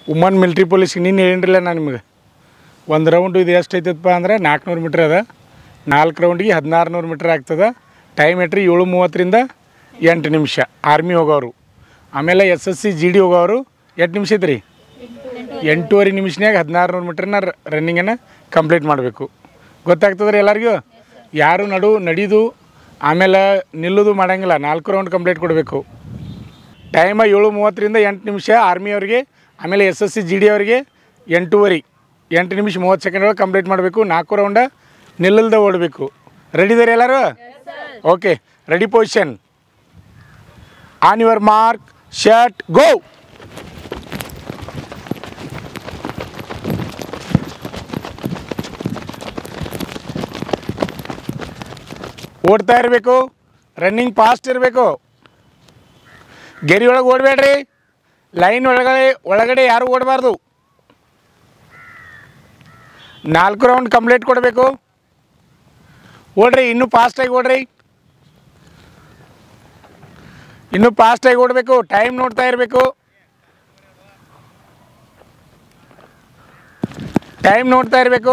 woman military police ನಿನ್ನೆ ಹೇಳಿರಲಿಲ್ಲ ನಾನು ನಿಮಗೆ ಒಂದು ರೌಂಡು ಇದು ಎಷ್ಟು ಐತದಪ್ಪ ಅಂದ್ರೆ ನಾಲ್ಕುನೂರು ಮೀಟ್ರ್ ಅದ ನಾಲ್ಕು ರೌಂಡಿಗೆ ಹದಿನಾರು ನೂರು ಮೀಟ್ರ್ ಆಗ್ತದೆ ಟೈಮ್ ಎಟ್ರಿ ಏಳು ಮೂವತ್ತರಿಂದ ಎಂಟು ನಿಮಿಷ ಆರ್ಮಿ ಹೋಗೋರು ಆಮೇಲೆ S S C G D ಹೋಗೋರು ಎಷ್ಟು ನಿಮಿಷ ಐತ್ರಿ ಎಂಟೂವರೆ ನಿಮಿಷನ್ಯಾಗ ಹದಿನಾರು ನೂರು ಮೀಟ್ರನ್ನ ರನ್ನಿಂಗನ್ನು ಕಂಪ್ಲೀಟ್ ಮಾಡಬೇಕು ಗೊತ್ತಾಗ್ತದ್ರಿ ಎಲ್ಲರಿಗೂ ಯಾರು ನಡು ನಡೀದು ಆಮೇಲೆ ನಿಲ್ಲೋದು ಮಾಡಂಗಿಲ್ಲ ನಾಲ್ಕು ರೌಂಡ್ ಕಂಪ್ಲೀಟ್ ಕೊಡಬೇಕು ಟೈಮ ಏಳು ಮೂವತ್ತರಿಂದ ಎಂಟು ನಿಮಿಷ ಆರ್ಮಿಯವ್ರಿಗೆ ಆಮೇಲೆ S S C G D ಅವರಿಗೆ ಎಂಟೂವರೆ ಎಂಟು ನಿಮಿಷ ಮೂವತ್ತು ಸೆಕೆಂಡ್ ಒಳಗೆ ಕಂಪ್ಲೀಟ್ ಮಾಡಬೇಕು ನಾಲ್ಕು ರೌಂಡ ನಿಲ್ಲಲ್ದೆ ಓಡಬೇಕು ರೆಡಿ ಇದಾರೆ ಎಲ್ಲರೂ okay ready position on your mark shirt go ಓಡ್ತಾ ಇರಬೇಕು ರನ್ನಿಂಗ್ ಫಾಸ್ಟ್ ಇರಬೇಕು ಗೆರಿ ಒಳಗೆ ಓಡಬೇಡ್ರಿ ಲೈನ್ ಒಳಗಡೆ ಒಳಗಡೆ ಯಾರು ಓಡಬಾರ್ದು ನಾಲ್ಕು ರೌಂಡ್ ಕಂಪ್ಲೀಟ್ ಕೊಡಬೇಕು ಓಡ್ರಿ ಇನ್ನೂ ಫಾಸ್ಟಾಗಿ ಓಡ್ರಿ ಇನ್ನೂ ಫಾಸ್ಟಾಗಿ ಓಡಬೇಕು ಟೈಮ್ ನೋಡ್ತಾ ಇರಬೇಕು ಟೈಮ್ ನೋಡ್ತಾ ಇರಬೇಕು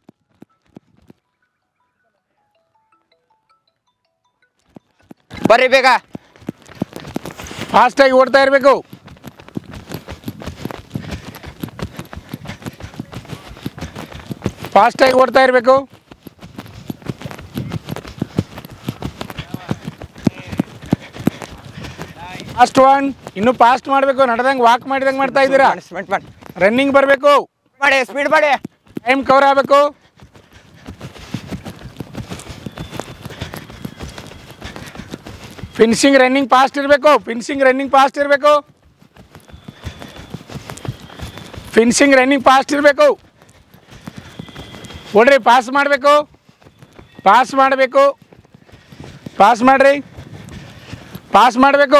ಬರ್ರಿ ಬೇಗ ಫಾಸ್ಟಾಗಿ ಓಡ್ತಾ ಇರಬೇಕು ಫಾಸ್ಟಾಗಿ ಓಡ್ತಾ ಇರಬೇಕು ಫಾಸ್ಟ್ ಒನ್ ಇನ್ನೂ ಫಾಸ್ಟ್ ಮಾಡಬೇಕು ನಡೆದಂಗೆ ವಾಕ್ ಮಾಡಿದಂಗೆ ಮಾಡ್ತಾ ಇದ್ದೀರಾ ಸ್ಮೆಂಟ್ ಮಾಡಿ ರನ್ನಿಂಗ್ ಬರಬೇಕು ಮಾಡಿ ಸ್ಪೀಡ್ ಮಾಡಿ ಟೈಮ್ ಕವರ್ ಆಗಬೇಕು ಫಿನಿಶಿಂಗ್ ರನ್ನಿಂಗ್ ಫಾಸ್ಟ್ ಇರಬೇಕು ಫಿನಿಶಿಂಗ್ ರನ್ನಿಂಗ್ ಫಾಸ್ಟ್ ಇರಬೇಕು ಫಿನಿಶಿಂಗ್ ರನ್ನಿಂಗ್ ಫಾಸ್ಟ್ ಇರಬೇಕು ಓಡ್ರಿ ಪಾಸ್ ಮಾಡಬೇಕು ಪಾಸ್ ಮಾಡಬೇಕು ಪಾಸ್ ಮಾಡಿರಿ ಪಾಸ್ ಮಾಡಬೇಕು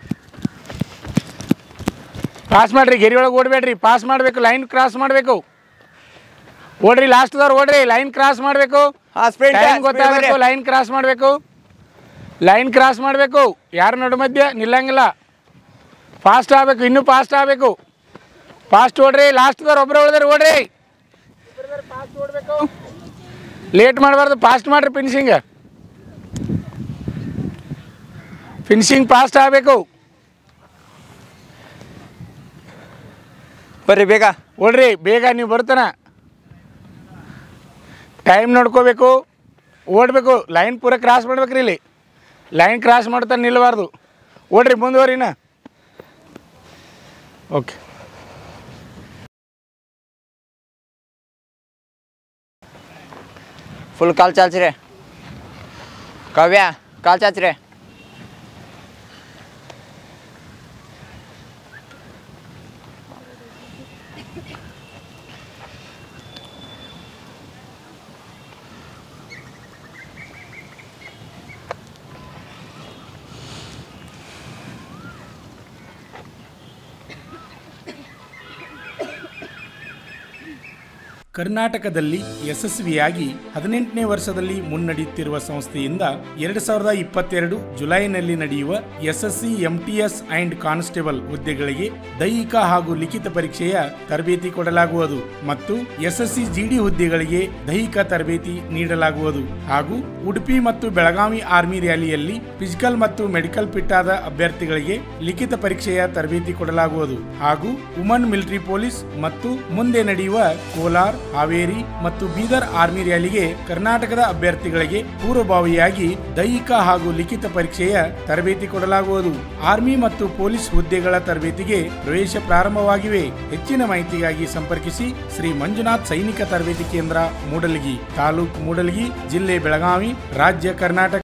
ಪಾಸ್ ಮಾಡಿರಿ ಗೆರಿ ಒಳಗೆ ಓಡಬೇಡ್ರಿ ಪಾಸ್ ಮಾಡಬೇಕು ಲೈನ್ ಕ್ರಾಸ್ ಮಾಡಬೇಕು ಓಡ್ರಿ ಲಾಸ್ಟ್ದವ್ರು ಓಡ್ರಿ ಲೈನ್ ಕ್ರಾಸ್ ಮಾಡಬೇಕು ಹಾ ಸ್ಪೀಡ್ ಟೈಮ್ ಗೊತ್ತಾಗಬೇಕು ಲೈನ್ ಕ್ರಾಸ್ ಮಾಡಬೇಕು ಲೈನ್ ಕ್ರಾಸ್ ಮಾಡಬೇಕು ಯಾರ ನಡು ಮಧ್ಯೆ ನಿಲ್ಲಂಗಿಲ್ಲ ಫಾಸ್ಟ್ ಆಗಬೇಕು ಇನ್ನೂ ಫಾಸ್ಟ್ ಆಗಬೇಕು ಫಾಸ್ಟ್ ಓಡ್ರಿ ಲಾಸ್ಟ್ದವ್ರು ಒಬ್ಬರು ಉಳಿದ್ರೆ ಓಡ್ರಿ ಫಾಸ್ಟ್ ಓಡಬೇಕು ಲೇಟ್ ಮಾಡಬಾರ್ದು ಫಾಸ್ಟ್ ಮಾಡ್ರಿ ಫಿನಿಶಿಂಗ್ ಫಿನಿಶಿಂಗ್ ಫಾಸ್ಟ್ ಆಗಬೇಕು ಬರ್ರಿ ಬೇಗ ಓಡ್ರಿ ಬೇಗ ನೀವು ಬರ್ತಾನ ಟೈಮ್ ನೋಡ್ಕೋಬೇಕು ಓಡಬೇಕು ಲೈನ್ ಪೂರ ಕ್ರಾಸ್ ಮಾಡ್ಬೇಕ್ರಿ ಇಲ್ಲಿ ಲೈನ್ ಕ್ರಾಸ್ ಮಾಡ್ತಾ ನಿಲ್ಲಬಾರ್ದು ಓಡ್ರಿ ಮುಂದುವರಿನ ಓಕೆ ಫುಲ್ ಕಾಲ್ ಚಾಚ್ರಿ ಕಾವ್ಯ ಕಾಲ್ ಚಾಚ್ರಿ ಕರ್ನಾಟಕದಲ್ಲಿ ಯಶಸ್ವಿಯಾಗಿ ಹದಿನೆಂಟನೇ ವರ್ಷದಲ್ಲಿ ಮುನ್ನಡೆಯುತ್ತಿರುವ ಸಂಸ್ಥೆಯಿಂದ ಎರಡು ಸಾವಿರದ ಇಪ್ಪತ್ತೆರಡು ಜುಲೈನಲ್ಲಿ ನಡೆಯುವ ಎಸ್ಎಸ್ಸಿ ಎಂಟಿಎಸ್ ಅಂಡ್ ಕಾನ್ಸ್ಟೇಬಲ್ ಹುದ್ದೆಗಳಿಗೆ ದೈಹಿಕ ಹಾಗೂ ಲಿಖಿತ ಪರೀಕ್ಷೆಯ ತರಬೇತಿ ಕೊಡಲಾಗುವುದು ಮತ್ತು ಎಸ್ಎಸ್ಸಿ ಜಿಡಿ ಹುದ್ದೆಗಳಿಗೆ ದೈಹಿಕ ತರಬೇತಿ ನೀಡಲಾಗುವುದು ಹಾಗೂ ಉಡುಪಿ ಮತ್ತು ಬೆಳಗಾವಿ ಆರ್ಮಿ ರ್ಯಾಲಿಯಲ್ಲಿ ಫಿಸಿಕಲ್ ಮತ್ತು ಮೆಡಿಕಲ್ ಫಿಟ್ ಆದ ಅಭ್ಯರ್ಥಿಗಳಿಗೆ ಲಿಖಿತ ಪರೀಕ್ಷೆಯ ತರಬೇತಿ ಕೊಡಲಾಗುವುದು ಹಾಗೂ ವುಮನ್ ಮಿಲಿಟರಿ ಪೊಲೀಸ್ ಮತ್ತು ಮುಂದೆ ನಡೆಯುವ ಕೋಲಾರ್ ಹಾವೇರಿ ಮತ್ತು ಬೀದರ್ ಆರ್ಮಿ ರ್ಯಾಲಿಗೆ ಕರ್ನಾಟಕದ ಅಭ್ಯರ್ಥಿಗಳಿಗೆ ಪೂರ್ವಭಾವಿಯಾಗಿ ದೈಹಿಕ ಹಾಗೂ ಲಿಖಿತ ಪರೀಕ್ಷೆಯ ತರಬೇತಿ ಕೊಡಲಾಗುವುದು ಆರ್ಮಿ ಮತ್ತು ಪೊಲೀಸ್ ಹುದ್ದೆಗಳ ತರಬೇತಿಗೆ ಪ್ರವೇಶ ಪ್ರಾರಂಭವಾಗಿವೆ ಹೆಚ್ಚಿನ ಮಾಹಿತಿಗಾಗಿ ಸಂಪರ್ಕಿಸಿ ಶ್ರೀ ಮಂಜುನಾಥ್ ಸೈನಿಕ ತರಬೇತಿ ಕೇಂದ್ರ ಮೂಡಲಗಿ ತಾಲೂಕು ಮೂಡಲಗಿ ಜಿಲ್ಲೆ ಬೆಳಗಾವಿ ರಾಜ್ಯ ಕರ್ನಾಟಕ